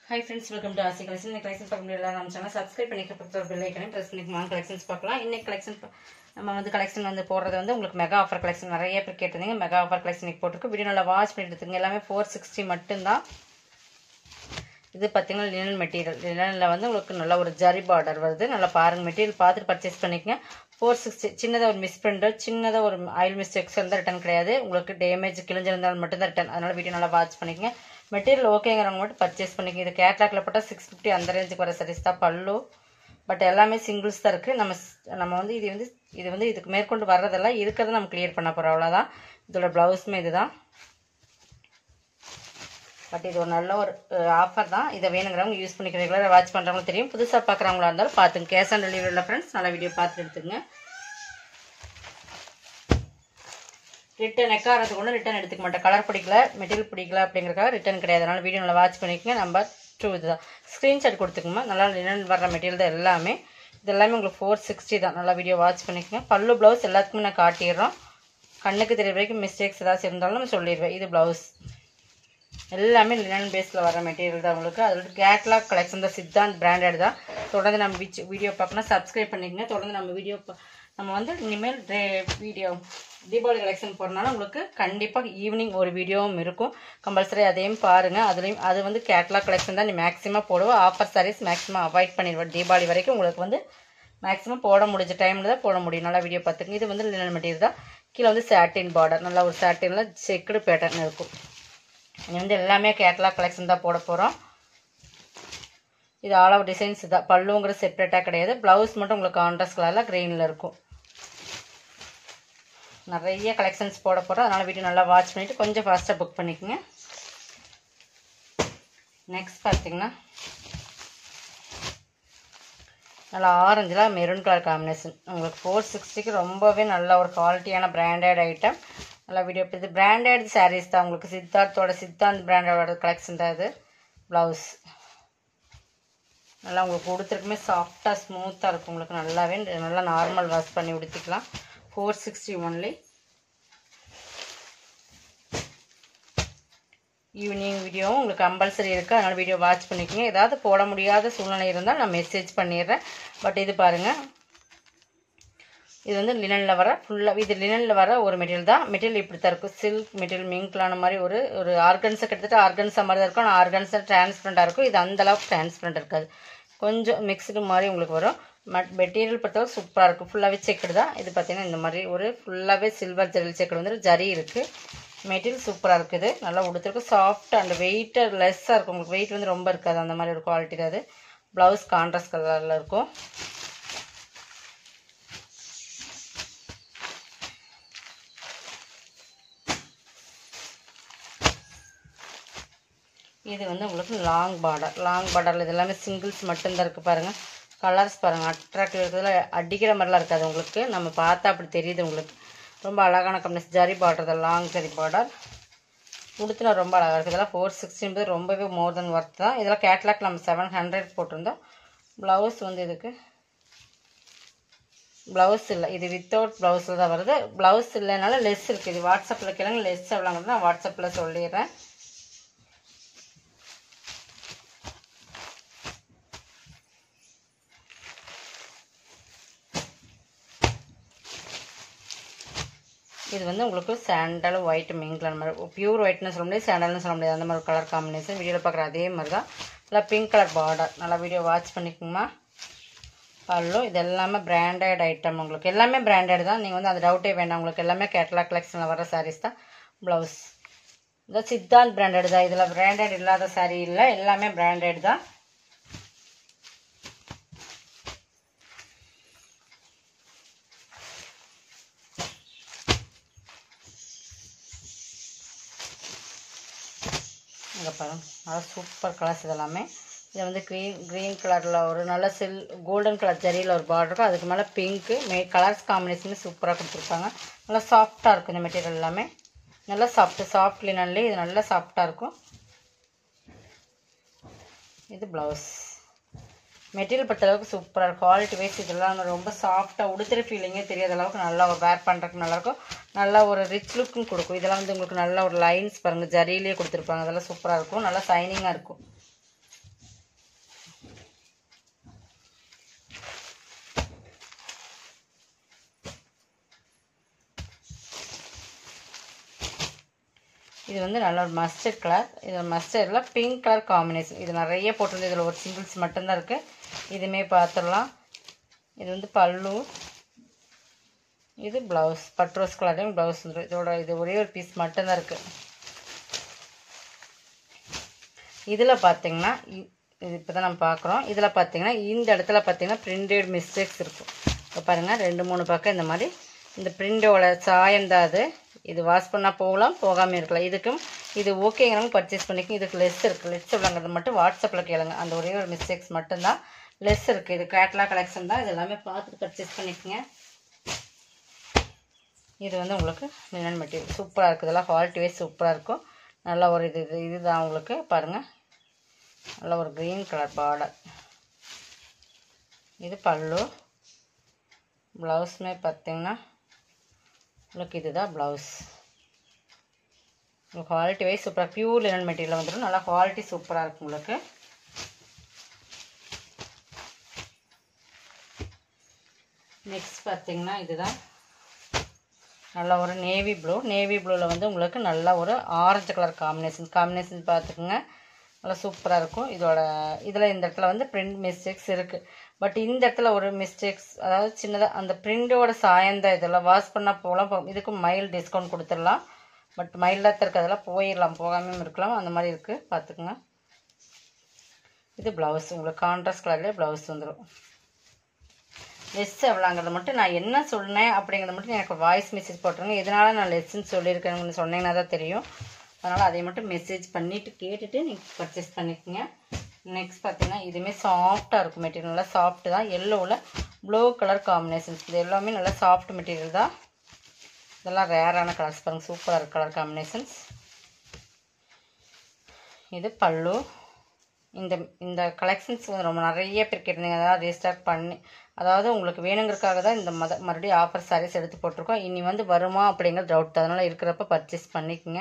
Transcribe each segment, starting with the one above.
high friends welcome to Aasi collection இந்த collection பார்க்க முடியல நம்ம சேனல் சப்ஸ்கிரைப் பண்ணிக்க பக்கத்தில் பெல் ஐக்கனையும் ப்ரெஸ் பண்ணிக்கலாம் கலெக்ஷன்ஸ் பார்க்கலாம் இன்னைக்கு கலெக்ஷன் நம்ம வந்து கலெக்ஷன் வந்து போடுறது வந்து உங்களுக்கு மெகா ஆஃபர் கலெக்ஷன் நிறைய பேர் கேட்டிருந்தீங்க மெகா ஆஃபர் கலெக்ஷன் இன்னைக்கு போட்டிருக்கு வீடியோ நல்லா வாட்ச் பண்ணிட்டு எடுத்துங்க எல்லாமே ஃபோர் சிக்ஸ்டி மட்டும்தான் இது பார்த்தீங்கன்னா லினன் மெட்டீரியல் லினனில் வந்து உங்களுக்கு நல்ல ஒரு ஜரி பார்டர் வருது நல்லா பாருங்க மெட்டீரியல் பார்த்துட்டு பர்ச்சேஸ் பண்ணிக்கங்க ஃபோர் சிக்ஸ்டி சின்னதாக ஒரு மிஸ் பிரிண்டர் சின்னதாக ஒரு ஆயில் மிஸ்டேக்ஸ் இருந்தால் ரிட்டன் கிடையாது உங்களுக்கு டேமேஜ் கிழிஞ்சிருந்தாலும் மட்டும்தான் ரிட்டன் அதனால் வீடியோ நல்லா வாட்ச் பண்ணிக்கங்க மெட்டீரியல் ஓகேங்கிறவங்க மட்டும் பர்ச்சேஸ் பண்ணிக்கங்க இது கேட்லாக்ல போட்டால் சிக்ஸ் ஃபிஃப்டி அந்த ரேஞ்சுக்கு வர சரிஸ் தான் பல்லு பட் எல்லாமே சிங்கிள்ஸ் தான் இருக்குது நம்ம நம்ம வந்து இது வந்து இது வந்து இதுக்கு மேற்கொண்டு வர்றதெல்லாம் இருக்கிறத நம்ம கிளியர் பண்ண போகிறோம் அவ்வளோதான் இதோட ப்ளவுஸுமே இதுதான் பட் இது ஒரு நல்ல ஒரு ஆஃபர் தான் இதை வேணுங்கிறவங்க யூஸ் பண்ணிக்க ரெகுலராக வாட்ச் பண்ணுறவங்க தெரியும் புதுசாக பார்க்குறவங்களா இருந்தாலும் பார்த்துங்க கேஷ் ஆன் டெலிவரியில் ஃப்ரெண்ட்ஸ் நல்ல வீடியோ பார்த்துட்டு எடுத்துங்க ரிட்டன் எக்காரத்துக்கு ஒன்று ரிட்டன் எடுத்துக்க மாட்டேன் கலர் பிடிக்கல மெட்டீரியல் பிடிக்கல அப்படிங்கிறக்காக ரிட்டன் கிடையாது அதனால் வீடியோ நல்லா வாட்ச் பண்ணிக்கங்க நம்பர் டூ இதுதான் ஸ்க்ரீன்ஷாட் கொடுத்துக்குமா நல்லா ரிட்டன் வர்ற மெட்டீரியல் தான் எல்லாமே இது எல்லாமே உங்களுக்கு ஃபோர் சிக்ஸ்டி தான் நல்லா வீடியோ வாட்ச் பண்ணிக்கங்க பல்லு ப்ளவுஸ் எல்லாத்துக்குமே நான் காட்டிடுறோம் கண்ணுக்கு தெரிய வரைக்கும் மிஸ்டேக்ஸ் ஏதாச்சும் இருந்தாலும் நம்ம சொல்லிடுவேன் இது ப்ளவுஸ் எல்லாமே லினன் பேஸில் வர மெட்டீரியல் தான் உங்களுக்கு அதோட கேட்லாக் கலெக்ஷன் தான் சித்தாந்த் பிராண்டட் தான் தொடர்ந்து நம்ம விச் வீடியோ பார்க்கணும் சப்ஸ்கிரைப் பண்ணிக்கங்க தொடர்ந்து நம்ம வீடியோ நம்ம வந்து இனிமேல் வீடியோ தீபாவளி கலெக்ஷன் போகிறனால உங்களுக்கு கண்டிப்பாக ஈவினிங் ஒரு வீடியோவும் இருக்கும் கம்பல்சரி அதையும் பாருங்கள் அதுலேயும் அது வந்து கேட்லாக் கலெக்ஷன் தான் நீ மேக்ஸிமம் போடுவோம் ஆஃபர் சாரீஸ் மேக்ஸிமம் அவாய்ட் பண்ணிடுவேன் தீபாவளி வரைக்கும் உங்களுக்கு வந்து மேக்ஸிமம் போட முடிஞ்ச டைமில் தான் போட முடியும் நல்லா வீடியோ பார்த்துங்க இது வந்து லினன் மெட்டீரியல் தான் கீழே வந்து சாட்டின் பார்டர் நல்லா ஒரு சாட்டினில் செக்குடு பேட்டர்ன் இருக்கும் இது வந்து எல்லாமே கேட்லாக் கலெக்ஷன் தான் போட போகிறோம் இது ஆல் ஓவர் டிசைன்ஸ் தான் பல்லுங்கிற செப்பரேட்டாக கிடையாது ப்ளவுஸ் மட்டும் உங்களுக்கு கான்ட்ராஸ்ட் கலரில் க்ரீனில் இருக்கும் நிறைய கலெக்ஷன்ஸ் போட போகிறோம் அதனால் வீடியோ நல்லா வாட்ச் பண்ணிவிட்டு கொஞ்சம் ஃபாஸ்ட்டாக புக் பண்ணிக்கோங்க நெக்ஸ்ட் பார்த்தீங்கன்னா நல்லா ஆரஞ்சில் மெரூன் கலர் காம்பினேஷன் உங்களுக்கு ஃபோர் சிக்ஸ்டிக்கு ரொம்பவே நல்ல ஒரு குவாலிட்டியான பிராண்டட் ஐட்டம் நல்லா வீடியோ இது பிராண்டட் சாரீஸ் தான் உங்களுக்கு சித்தார்த்தோட சித்தாந்த் பிராண்டோட கலெக்ஷன் தான் இது ப்ளவுஸ் நல்லா உங்களுக்கு கொடுத்துருக்குமே சாஃப்டாக ஸ்மூத்தாக இருக்கும் உங்களுக்கு நல்லாவே நல்லா நார்மல் வாஷ் பண்ணி உடுத்திக்கலாம் ஃபோர் சிக்ஸ்டி ஒன்லி ஈவினிங் வீடியோவும் உங்களுக்கு கம்பல்சரி இருக்குது அதனால் வீடியோ வாட்ச் பண்ணிக்கோங்க ஏதாவது போட முடியாத சூழ்நிலை இருந்தால் நான் மெசேஜ் பண்ணிடுறேன் பட் இது பாருங்கள் இது வந்து லினனில் வர ஃபுல்லாக இது லினனில் வர ஒரு மெட்டீரியல் தான் மெட்டீரியல் இப்படி தான் இருக்கும் சில்க் மெட்டீரியல் மிங்க்லான மாதிரி ஒரு ஒரு ஆர்கன்ஸை கிட்டத்தட்ட ஆர்கன்ஸா மாதிரி தான் இருக்கும் ஆனால் ஆர்கன்ஸா டிரான்ஸ்பரண்டாக இருக்கும் இது அந்த அளவுக்கு டிரான்ஸ்பரண்ட் இருக்காது கொஞ்சம் மிக்ஸ்டு மாதிரி உங்களுக்கு வரும் மட் மெட்டீரியல் பொறுத்தவரை சூப்பராக இருக்கும் ஃபுல்லாகவே செக்குடு தான் இது பார்த்தீங்கன்னா இந்த மாதிரி ஒரு ஃபுல்லாகவே சில்வர் ஜெரில் செக்குடு வந்து ஜரி இருக்குது மெட்டீரியல் சூப்பராக இருக்குது நல்லா உடுத்துருக்கு சாஃப்ட் அண்ட் வெயிட்டாக லெஸ்ஸாக இருக்கும் உங்களுக்கு வெயிட் வந்து ரொம்ப இருக்காது அந்த மாதிரி ஒரு குவாலிட்டி தான் அது ப்ளவுஸ் கான்ட்ராஸ்ட் கலரில் இருக்கும் இது வந்து உங்களுக்கு லாங் பார்டர் லாங் பார்டரில் இது எல்லாமே சிங்கிள்ஸ் மட்டும்தான் இருக்குது பாருங்கள் கலர்ஸ் பாருங்கள் அட்ராக்டிவ் இருக்கிறதுல அடிக்கிற மாதிரிலாம் இருக்காது உங்களுக்கு நம்ம பார்த்தா அப்படி தெரியுது உங்களுக்கு ரொம்ப அழகான கம்பெனிஸ் ஜரி பார்டர் தான் லாங் ஜரி பார்டர் உடுத்துல ரொம்ப அழகாக இருக்குது இதெல்லாம் ஃபோர் சிக்ஸ்டின்றது ரொம்பவே மோர் தென் ஒர்த் தான் இதெல்லாம் கேட்லாக் நம்ம செவன் ஹண்ட்ரட் போட்டிருந்தோம் ப்ளவுஸ் வந்து இதுக்கு ப்ளவுஸ் இல்லை இது வித்தவுட் ப்ளவுஸில் தான் வருது ப்ளவுஸ் இல்லைனால லெஸ் இருக்குது இது வாட்ஸ்அப்பில் கேளுங்க லெஸ் எவ்வளோங்கிறது நான் வாட்ஸ்அப்பில் சொல்லிடுறேன் இது வந்து உங்களுக்கு சாண்டல் ஒயிட் மிங்க்லான மாதிரி பியூர் ஒயிட்னு சொல்ல முடியாது சாண்டல்னு சொல்ல முடியாது அந்த மாதிரி கலர் காம்பினேஷன் வீடியோவில் பார்க்குற அதே மாதிரி தான் நல்லா பிங்க் கலர் பார்டர் நல்லா வீடியோ வாட்ச் பண்ணிக்கோங்கம்மா பல்லு இது எல்லாமே பிராண்டட் ஐட்டம் உங்களுக்கு எல்லாமே பிராண்டட் தான் நீங்கள் வந்து அது டவுட்டே வேண்டாம் உங்களுக்கு எல்லாமே கேட்லாக் கலெக்ஷனில் வர சாரீஸ் தான் ப்ளவுஸ் இந்த சித்தாந்த் பிராண்டட் தான் இதில் பிராண்டட் இல்லாத சாரீ இல்லை எல்லாமே பிராண்டட் தான் இங்கே பாருங்க நல்லா சூப்பர் கலர்ஸ் இதெல்லாமே இது வந்து க்ரீன் க்ரீன் கலரில் ஒரு நல்ல சில் கோல்டன் கலர் ஜரியில் ஒரு பார்டர் இருக்கும் அதுக்கு மேலே பிங்க்கு மே கலர்ஸ் காம்பினேஷனுமே சூப்பராக கொடுத்துருப்பாங்க நல்லா சாஃப்டாக இருக்கும் இந்த மெட்டீரியல் எல்லாமே நல்லா சாஃப்ட்டு சாஃப்ட் லினன்லேயே இது நல்லா சாஃப்டாக இருக்கும் இது ப்ளவுஸ் மெட்டீரியல் பொறுத்த அளவுக்கு சூப்பராக இருக்கும் குவாலிட்டி வைஸ் இதெல்லாம் ரொம்ப சாஃப்டாக உடுத்துற ஃபீலிங்கே தெரியாத அளவுக்கு நல்லா ஒரு வேர் பண்ணுறதுக்கு நல்லாயிருக்கும் நல்லா ஒரு ரிச் லுக்கும் கொடுக்கும் இதெல்லாம் வந்து உங்களுக்கு நல்ல ஒரு லைன்ஸ் பாருங்கள் ஜரியிலே கொடுத்துருப்பாங்க அதெல்லாம் சூப்பராக இருக்கும் நல்லா சைனிங்காக இருக்கும் இது வந்து நல்ல ஒரு மஸ்டர்ட் கலர் இது மஸ்டர்டில் பிங்க் கலர் காம்பினேஷன் இது நிறைய போட்டிருந்து இதில் ஒரு சிங்கிள்ஸ் மட்டும்தான் இருக்குது இதுவுமே பார்த்துடலாம் இது வந்து பல்லு இது ப்ளவுஸ் பட்ரோஸ் கலரையும் ப்ளவுஸ் வந்துடும் இதோட இது ஒரே ஒரு பீஸ் மட்டும்தான் இருக்குது இதில் பார்த்தீங்கன்னா இ- இது இப்போ தான் நம்ம பார்க்குறோம் இதில் பார்த்தீங்கன்னா இந்த இடத்துல பார்த்தீங்கன்னா பிரிண்டட் மிஸ்டேக்ஸ் இருக்கும் இப்போ பாருங்கள் ரெண்டு மூணு பக்கம் இந்த மாதிரி இந்த பிரிண்டோட சாயம் தான் அது இது வாஷ் பண்ணால் போகலாம் போகாமல் இருக்கலாம் இதுக்கும் இது ஓகேங்கிறவங்க பர்ச்சேஸ் பண்ணிக்க இதுக்கு லெஸ் இருக்குது லெஸ் எவ்வளோங்கிறது மட்டும் வாட்ஸ்அப்பில் கேளுங்க அந்த ஒரே ஒரு மிஸ்டேக்ஸ் மட்டும்தான் லெஸ் இருக்குது இது கேட்லாக் கலெக்ஷன் தான் இது எல்லாமே பார்த்துட்டு பர்ச்சேஸ் பண்ணிக்கோங்க இது வந்து உங்களுக்கு லினன் மெட்டீரியல் சூப்பராக இருக்குது இதெல்லாம் குவாலிட்டி வைஸ் சூப்பராக இருக்கும் நல்ல ஒரு இது இது இதுதான் உங்களுக்கு பாருங்கள் நல்ல ஒரு க்ரீன் கலர் பார்டர் இது பல்லு ப்ளவுஸுமே பார்த்தீங்கன்னா உங்களுக்கு இதுதான் ப்ளவுஸ் உங்களுக்கு குவாலிட்டி வைஸ் சூப்பராக பியூர் லினன் மெட்டீரியல் வந்துடும் நல்லா குவாலிட்டி சூப்பராக இருக்கும் உங்களுக்கு நெக்ஸ்ட் பார்த்தீங்கன்னா இதுதான் நல்ல ஒரு நேவி ப்ளூ நேவி ப்ளூவில் வந்து உங்களுக்கு நல்ல ஒரு ஆரஞ்சு கலர் காம்பினேஷன் காம்பினேஷன் பார்த்துக்குங்க நல்லா சூப்பராக இருக்கும் இதோட இதில் இந்த இடத்துல வந்து பிரிண்ட் மிஸ்டேக்ஸ் இருக்குது பட் இந்த இடத்துல ஒரு மிஸ்டேக்ஸ் அதாவது சின்னதாக அந்த பிரிண்டோட சாயந்தான் இதெல்லாம் வாஷ் பண்ணால் போகலாம் போ- இதுக்கு மைல் டிஸ்கவுண்ட் கொடுத்துடலாம் பட் மைல்டாக இருக்கிறதெல்லாம் போயிடலாம் போகாமையும் இருக்கலாம் அந்த மாதிரி இருக்குது பார்த்துக்குங்க இது ப்ளவுஸ் உங்களுக்கு கான்ட்ராஸ்ட் கலர்லேயே ப்ளவுஸ் வந்துடும் லெஸ் எவ்வளோங்கிறத மட்டும் நான் என்ன சொன்னேன் அப்படிங்கிறத மட்டும் எனக்கு வாய்ஸ் மெசேஜ் போட்டுருங்க இதனால நான் லெஸ்ன்னு சொல்லியிருக்கேன்னு சொன்னீங்கன்னா தான் தெரியும் அதனால் அதை மட்டும் மெசேஜ் பண்ணிவிட்டு கேட்டுட்டு நீங்கள் பர்ச்சேஸ் பண்ணிக்கோங்க நெக்ஸ்ட் பார்த்தீங்கன்னா இதுவுமே சாஃப்டாக இருக்கும் மெட்டீரியல் நல்லா சாஃப்ட் தான் எல்லோவில் ப்ளூ கலர் காம்பினேஷன்ஸ் இது எல்லாமே நல்லா சாஃப்ட் மெட்டீரியல் தான் இதெல்லாம் ரேரான கலர்ஸ் பாருங்கள் சூப்பராக இருக்கு கலர் காம்பினேஷன்ஸ் இது பல்லு இந்த இந்த கலெக்ஷன்ஸ் வந்து ரொம்ப நிறைய பேர் கேட்டிருந்தீங்க அதாவது ரீஸ்டாக் பண்ணி அதாவது உங்களுக்கு வேணுங்கிறதுக்காக தான் இந்த மத மறுபடியும் ஆஃபர் சாரீஸ் எடுத்து போட்டிருக்கோம் இனி வந்து வருமா அப்படிங்கிற டவுட் அதனால் இருக்கிறப்ப பர்ச்சேஸ் பண்ணிக்கோங்க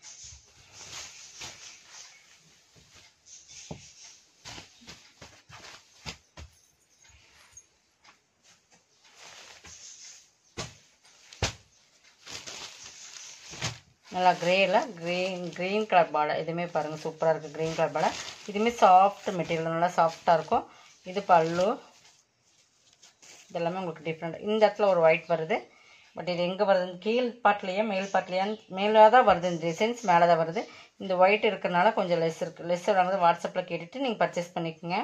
நல்லா கிரேயில் க்ரீன் க்ரீன் கலர் பாடை இதுவுமே பாருங்கள் சூப்பராக இருக்குது க்ரீன் கலர் பாடை இதுவுமே சாஃப்ட் மெட்டீரியல் நல்லா சாஃப்டாக இருக்கும் இது பல்லு இதெல்லாமே உங்களுக்கு டிஃப்ரெண்ட் இந்த இடத்துல ஒரு ஒயிட் வருது பட் இது எங்கே வருது கீழ் பாட்லேயே மேல் பாட்லேயான்னு மேலே தான் வருது இந்த டிசைன்ஸ் மேலே தான் வருது இந்த ஒயிட் இருக்கிறனால கொஞ்சம் லெஸ் இருக்குது லெஸ் வாங்குறது வாட்ஸ்அப்பில் கேட்டுட்டு நீங்கள் பர்ச்சேஸ் பண்ணிக்கோங்க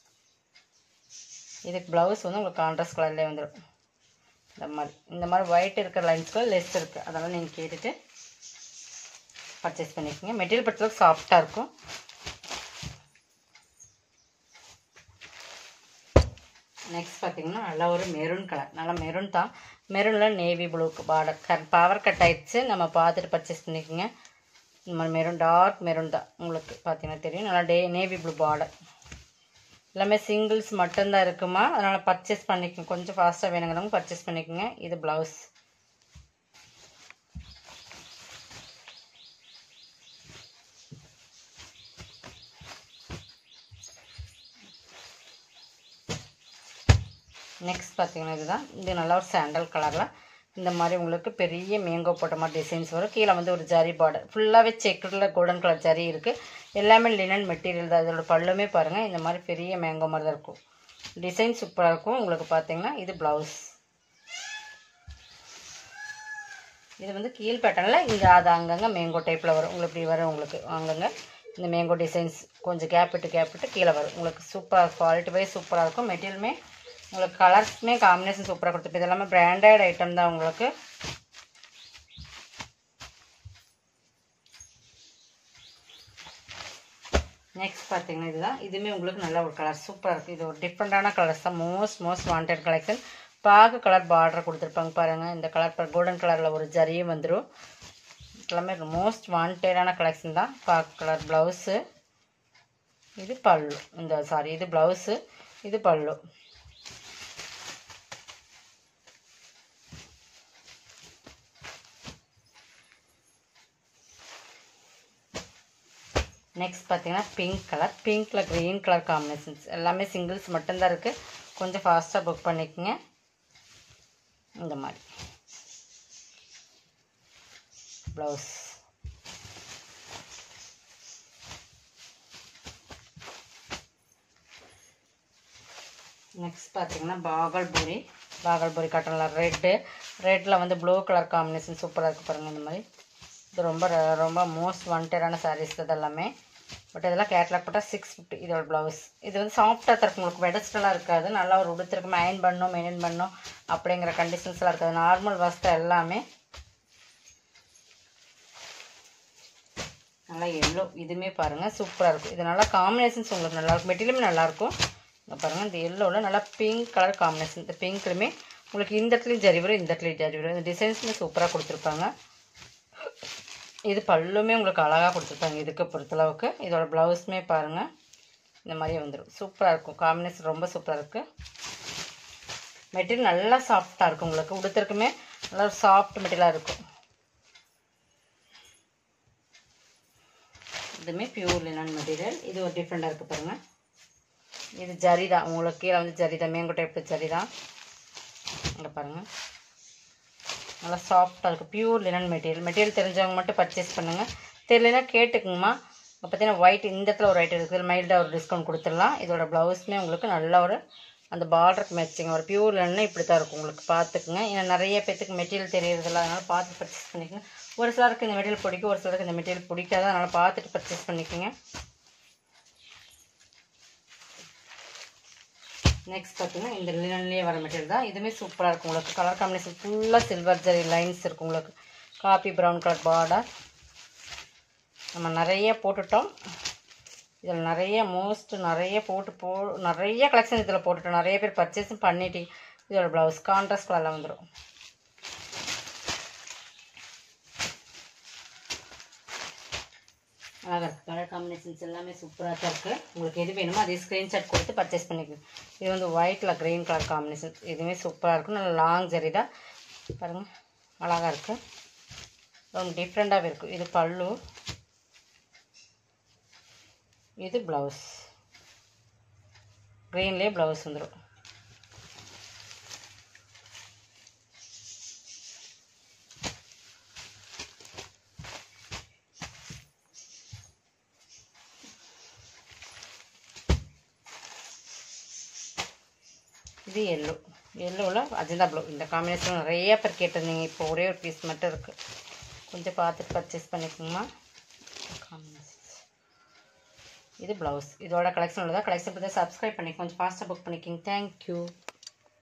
இதுக்கு ப்ளவுஸ் வந்து உங்களுக்கு கான்ட்ராஸ்ட் கலர்லேயே வந்துடும் இந்த மாதிரி இந்த மாதிரி ஒயிட் இருக்கிற லைன்ஸ்க்கு லெஸ் இருக்குது அதெல்லாம் நீங்கள் கேட்டுட்டு பர்ச்சேஸ் பண்ணிக்கோங்க மெட்டீரியல் பொறுத்தளவுக்கு சாஃப்டாக இருக்கும் நெக்ஸ்ட் பார்த்தீங்கன்னா நல்லா ஒரு மெரூன் கலர் நல்லா மெரூன் தான் மெரூனில் நேவி ப்ளூக்கு பார்டர் கட் பவர் கட் ஆயிடுச்சு நம்ம பார்த்துட்டு பர்ச்சேஸ் பண்ணிக்கோங்க இந்த மாதிரி மெரூன் டார்க் மெரூன் தான் உங்களுக்கு பார்த்தீங்கன்னா தெரியும் நல்லா டே நேவி ப்ளூ பார்டர் எல்லாமே சிங்கிள்ஸ் மட்டும்தான் இருக்குமா அதனால் பர்ச்சேஸ் பண்ணிக்கோங்க கொஞ்சம் ஃபாஸ்ட்டாக வேணுங்கிறவங்க பர்ச்சேஸ் பண்ணிக்கோங்க இது ப்ளவுஸ் நெக்ஸ்ட் பார்த்தீங்கன்னா இதுதான் இது நல்லா ஒரு சாண்டல் கலரில் இந்த மாதிரி உங்களுக்கு பெரிய மேங்கோ போட்ட மாதிரி டிசைன்ஸ் வரும் கீழே வந்து ஒரு ஜரி பார்டர் ஃபுல்லாகவே செக்கரில் கோல்டன் கலர் ஜரி இருக்குது எல்லாமே லினன் மெட்டீரியல் தான் இதோட பல்லுமே பாருங்கள் இந்த மாதிரி பெரிய மேங்கோ மாதிரி தான் இருக்கும் டிசைன் சூப்பராக இருக்கும் உங்களுக்கு பார்த்தீங்கன்னா இது ப்ளவுஸ் இது வந்து கீழ் பேட்டர்னில் இங்கே அது அங்கங்கே மேங்கோ டைப்பில் வரும் உங்களுக்கு இப்படி வரும் உங்களுக்கு அங்கங்கே இந்த மேங்கோ டிசைன்ஸ் கொஞ்சம் கேப் விட்டு கேப் விட்டு கீழே வரும் உங்களுக்கு சூப்பராக குவாலிட்டி வைஸ் சூப்பராக இருக்கும் மெட்டீரியலுமே உங்களுக்கு கலர்ஸுமே காம்பினேஷன் சூப்பராக கொடுத்துருக்கு இது எல்லாமே பிராண்டட் ஐட்டம் தான் உங்களுக்கு நெக்ஸ்ட் பார்த்தீங்கன்னா இதுதான் இதுவுமே உங்களுக்கு நல்ல ஒரு கலர் சூப்பராக இருக்குது இது ஒரு டிஃப்ரெண்ட்டான கலர்ஸ் தான் மோஸ்ட் மோஸ்ட் வாண்டட் கலெக்ஷன் பாகு கலர் பார்டர் கொடுத்துருப்பாங்க பாருங்கள் இந்த கலர் கோல்டன் கலரில் ஒரு ஜரியும் வந்துடும் எல்லாமே மோஸ்ட் வாண்டடான கலெக்ஷன் தான் பாகு கலர் ப்ளவுஸு இது பல்லு இந்த சாரி இது ப்ளவுஸு இது பல்லு நெக்ஸ்ட் பார்த்தீங்கன்னா பிங்க் கலர் பிங்க்கில் க்ரீன் கலர் காம்பினேஷன்ஸ் எல்லாமே சிங்கிள்ஸ் மட்டும்தான் இருக்குது கொஞ்சம் ஃபாஸ்ட்டாக புக் பண்ணிக்கோங்க இந்த மாதிரி ப்ளவுஸ் நெக்ஸ்ட் பார்த்தீங்கன்னா பாகல்பூரி பாகல்பூரி காட்டனில் ரெட்டு ரெட்டில் வந்து ப்ளூ கலர் காம்பினேஷன் சூப்பராக இருக்குது பாருங்கள் இந்த மாதிரி இது ரொம்ப ர- ரொம்ப மோஸ்ட் வாண்டடான சாரீஸ் இது எல்லாமே பட் இதெல்லாம் கேட்லாக் போட்டால் சிக்ஸ் ஃபிஃப்டி இதோட ப்ளவுஸ் இது வந்து சாஃப்டாக தான் இருக்கும் உங்களுக்கு வெடஸ்டலாக இருக்காது நல்லா ஒரு உடுத்திருக்கும் அயன் பண்ணணும் மெயின்டைன் பண்ணணும் அப்படிங்கிற கண்டிஷன்ஸ்லாம் இருக்காது நார்மல் வஸ்தை எல்லாமே நல்லா எல்லோ இதுவுமே பாருங்கள் சூப்பராக இருக்கும் இது நல்லா காம்பினேஷன்ஸ் உங்களுக்கு நல்லாயிருக்கும் மெட்டீரியலுமே நல்லாயிருக்கும் இங்கே பாருங்கள் இந்த எல்லோவில் நல்லா பிங்க் கலர் காம்பினேஷன் இந்த பிங்க்லுமே உங்களுக்கு இந்த இடத்துலையும் ஜரி வரும் இந்த இடத்துலையும் ஜரி வரும் இந்த டிசைன்ஸுமே சூப்பராக கொடுத்துருப்பாங்க இது பல்லுமே உங்களுக்கு அழகாக கொடுத்துருப்பாங்க இதுக்கு பொறுத்தளவுக்கு இதோட ப்ளவுஸுமே பாருங்கள் இந்த மாதிரியே வந்துடும் சூப்பராக இருக்கும் காம்பினேஷன் ரொம்ப சூப்பராக இருக்குது மெட்டீரியல் நல்லா சாஃப்டாக இருக்கும் உங்களுக்கு உடுத்திருக்குமே நல்லா சாஃப்ட் மெட்டீரியலாக இருக்கும் இதுவுமே பியூர் லினன் மெட்டீரியல் இது ஒரு டிஃப்ரெண்ட்டாக இருக்குது பாருங்கள் இது ஜரி தான் உங்களுக்கு கீழே வந்து ஜரி தான் மேங்கோ டைப் ஜரி தான் இங்கே பாருங்கள் நல்லா சாஃப்டாக இருக்குது பியூர் லினன் மெட்டீரியல் மெட்டீரியல் தெரிஞ்சவங்க மட்டும் பர்ச்சேஸ் பண்ணுங்கள் தெரியலனா கேட்டுக்குங்கம்மா இப்போ பார்த்தீங்கன்னா ஒயிட் இந்த இடத்துல ஒரு ஒயிட் இருக்குது மைல்டாக ஒரு டிஸ்கவுண்ட் கொடுத்துடலாம் இதோட ப்ளவுஸுமே உங்களுக்கு நல்ல ஒரு அந்த பார்டருக்கு மேட்சிங் ஒரு பியூர் லினன் இப்படி தான் இருக்கும் உங்களுக்கு பார்த்துக்குங்க ஏன்னா நிறைய பேத்துக்கு மெட்டீரியல் தெரியறதில்ல அதனால் பார்த்து பர்ச்சேஸ் பண்ணிக்கோங்க ஒரு சிலருக்கு இந்த மெட்டீரியல் பிடிக்கும் ஒரு சிலருக்கு இந்த மெட்டீரியல் பிடிக்காது அதனால் பார்த்துட்டு பர்ச்சேஸ் பண்ணிக்கோங்க நெக்ஸ்ட் பார்த்தீங்கன்னா இந்த லினன்லேயே வர மெட்டீரியல் தான் இதுவுமே சூப்பராக இருக்கும் உங்களுக்கு கலர் காம்பினேஷன் ஃபுல்லாக சில்வர் ஜரி லைன்ஸ் இருக்கும் உங்களுக்கு காப்பி ப்ரௌன் கலர் பார்டர் நம்ம நிறைய போட்டுட்டோம் இதில் நிறைய மோஸ்ட் நிறைய போட்டு போ நிறைய கலெக்ஷன் இதில் போட்டுட்டோம் நிறைய பேர் பர்ச்சேஸும் பண்ணிட்டு இதோட ப்ளவுஸ் கான்ட்ராஸ்ட் கலரில் வந்துடும் அழகாக இருக்குது கலர் காம்பினேஷன்ஸ் எல்லாமே சூப்பராக தான் இருக்குது உங்களுக்கு எது வேணுமோ அதே ஸ்க்ரீன்ஷாட் கொடுத்து பர்ச்சேஸ் பண்ணிக்கோங்க இது வந்து ஒயிட்டில் க்ரீன் கலர் காம்பினேஷன் இதுவுமே சூப்பராக இருக்கும் நல்லா லாங் ஜரி தான் பாருங்கள் அழகாக இருக்குது ரொம்ப டிஃப்ரெண்ட்டாகவே இருக்கும் இது பல்லு இது ப்ளவுஸ் க்ரீன்லேயே ப்ளவுஸ் வந்துடும் இது எல்லோ எல்லோவில் அஜந்தா ப்ளூ இந்த காம்பினேஷன் நிறைய பேர் கேட்டிருந்தீங்க இப்போ ஒரே ஒரு பீஸ் மட்டும் இருக்குது கொஞ்சம் பார்த்துட்டு பர்ச்சேஸ் பண்ணிக்கோங்கம்மா காம்பினேஷன்ஸ் இது ப்ளவுஸ் இதோட கலெக்ஷன் உள்ளதா கலெக்ஷன் பற்றி சப்ஸ்கிரைப் பண்ணி கொஞ்சம் ஃபாஸ்ட்டாக புக் பண்ணிக்கிங்க தேங்க்யூ